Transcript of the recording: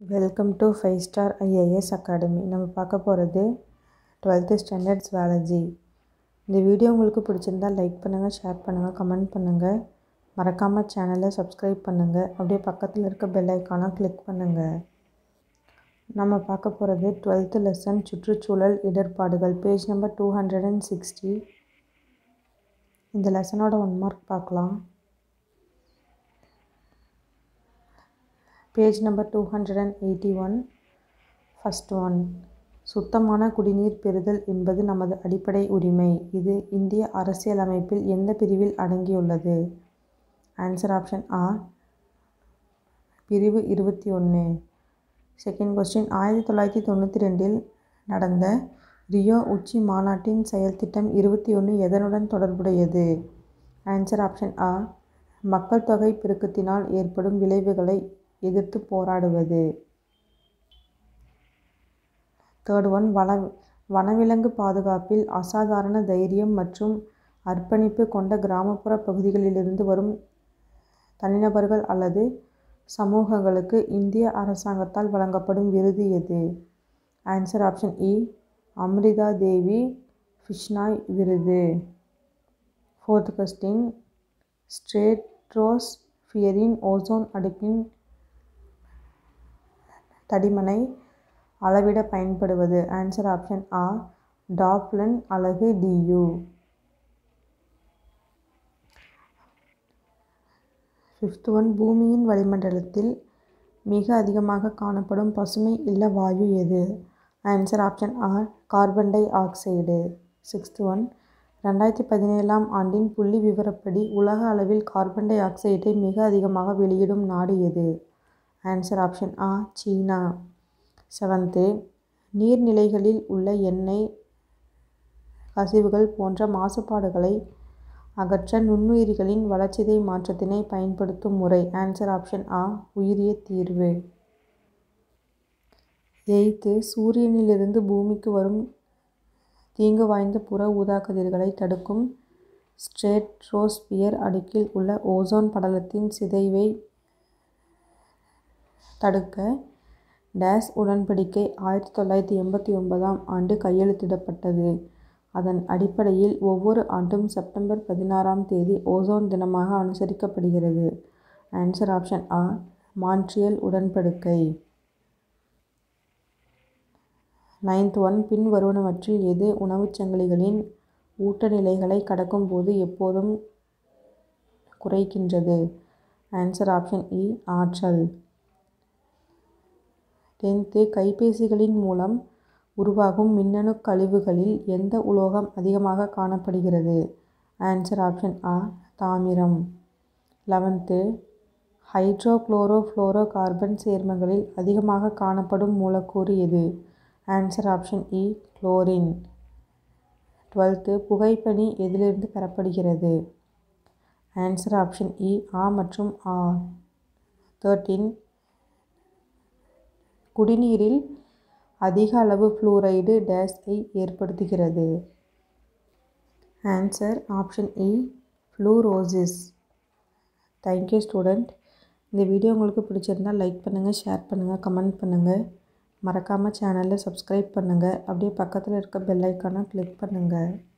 welcome to five star IAS academy நம்ம பார்க்க போகிறது டுவெல்த்து ஸ்டாண்டர்ட் ஜுவாலஜி இந்த வீடியோ உங்களுக்கு பிடிச்சிருந்தா லைக் பண்ணுங்கள் ஷேர் பண்ணுங்கள் கமெண்ட் பண்ணுங்கள் மறக்காமல் சேனலை சப்ஸ்கிரைப் பண்ணுங்கள் அப்படியே பக்கத்தில் இருக்க பெல் ஐக்கானை கிளிக் பண்ணுங்கள் நம்ம பார்க்க போகிறது டுவெல்த்து லெசன் சுற்றுச்சூழல் இடர்பாடுகள் page number two hundred and sixty இந்த லெசனோட ஒன் மார்க் பார்க்கலாம் page number two hundred and eighty one first one சுத்தமான குடிநீர் பெறுதல் என்பது நமது அடிப்படை உரிமை இது இந்திய அரசியலமைப்பில் எந்த பிரிவில் அடங்கியுள்ளது ஆன்சர் ஆப்ஷன் ஆ பிரிவு இருபத்தி ஒன்று செகண்ட் கொஸ்டின் ஆயிரத்தி தொள்ளாயிரத்தி தொண்ணூற்றி ரெண்டில் நடந்த ரியோ உச்சி மாநாட்டின் செயல் திட்டம் இருபத்தி ஒன்று எதனுடன் தொடர்புடையது ஆன்சர் ஆப்ஷன் ஆ மக்கள் தொகை பெருக்கத்தினால் ஏற்படும் விளைவுகளை எதிர்த்து போராடுவது தேர்ட் ஒன் வன வனவிலங்கு பாதுகாப்பில் அசாதாரண தைரியம் மற்றும் அர்ப்பணிப்பு கொண்ட கிராமப்புற பகுதிகளிலிருந்து வரும் தனிநபர்கள் அல்லது சமூகங்களுக்கு இந்திய அரசாங்கத்தால் வழங்கப்படும் விருது எது ஆன்சர் ஆப்ஷன் இ அம்ரிதா தேவி ஃபிஷ்னாய் விருது ஃபோர்த் கொஸ்டின் ஸ்ட்ரேட்ரோஸ் ஃபியரின் ஓசோன் அடுக்கின் தடிமனை அளவிட பயன்படுவது ஆன்சர் ஆப்ஷன் ஆ டாப்லன் அலகு டியூ ஃபிஃப்த் ஒன் பூமியின் வளிமண்டலத்தில் மிக அதிகமாக காணப்படும் பசுமை இல்ல வாயு எது ஆன்சர் ஆப்ஷன் ஆ carbon dioxide sixth one ரெண்டாயிரத்தி பதினேழாம் ஆண்டின் புள்ளி விவரப்படி உலக அளவில் கார்பன் டை ஆக்சைடை மிக அதிகமாக வெளியிடும் நாடு எது ஆன்சர் ஆப்ஷன் ஆ சீனா செவன்த்து நீர்நிலைகளில் உள்ள எண்ணெய் கசிவுகள் போன்ற மாசுபாடுகளை அகற்ற நுண்ணுயிரிகளின் வளர்ச்சிதை மாற்றத்தினை பயன்படுத்தும் முறை ஆன்சர் ஆப்ஷன் ஆ உயிரிய தீர்வு எய்த்து சூரியனிலிருந்து பூமிக்கு வரும் தீங்கு வாய்ந்த புற ஊதா கதிர்களை தடுக்கும் ஸ்ட்ரேட்ரோஸ்பியர் அடுக்கில் உள்ள ஓசோன் படலத்தின் சிதைவை தடுக்க டேஸ் உடன்படிக்கை ஆயிரத்தி தொள்ளாயிரத்தி எண்பத்தி ஒன்பதாம் ஆண்டு கையெழுத்திடப்பட்டது அதன் அடிப்படையில் ஒவ்வொரு ஆண்டும் செப்டம்பர் பதினாறாம் தேதி ஓசோன் தினமாக அனுசரிக்கப்படுகிறது ஆன்சர் ஆப்ஷன் ஆ மான்ட்ரியல் உடன்படிக்கை நைன்த் ஒன் பின் வருவனவற்றில் எது உணவுச் சங்கிலிகளின் ஊட்ட நிலைகளை கடக்கும்போது எப்போதும் குறைக்கின்றது ஆன்சர் ஆப்ஷன் இ ஆற்றல் டென்த்து கைபேசிகளின் மூலம் உருவாகும் மின்னணு கழிவுகளில் எந்த உலோகம் அதிகமாக காணப்படுகிறது ஆன்சர் ஆப்ஷன் ஆ தாமிரம் லெவன்த்து ஹைட்ரோக்ளோரோ ஃப்ளோரோ கார்பன் சேர்மங்களில் அதிகமாக காணப்படும் மூலக்கூறு எது ஆன்சர் ஆப்ஷன் இ குளோரின் டுவெல்த்து புகைப்பனி எதிலிருந்து பெறப்படுகிறது ஆன்சர் ஆப்ஷன் இ ஆ மற்றும் ஆ தேர்ட்டீன் குடிநீரில் அதிக அளவு ஃப்ளூரைடு டேஸை ஏற்படுத்துகிறது ஆன்சர் ஆப்ஷன் இ ஃப்ளூரோசிஸ் தேங்க்யூ ஸ்டூடெண்ட் இந்த வீடியோ உங்களுக்கு பிடிச்சிருந்தால் லைக் பண்ணுங்கள் ஷேர் பண்ணுங்கள் கமெண்ட் பண்ணுங்கள் மறக்காமல் சேனலை சப்ஸ்கிரைப் பண்ணுங்கள் அப்படியே பக்கத்தில் இருக்க பெல் ஐக்கானை கிளிக் பண்ணுங்கள்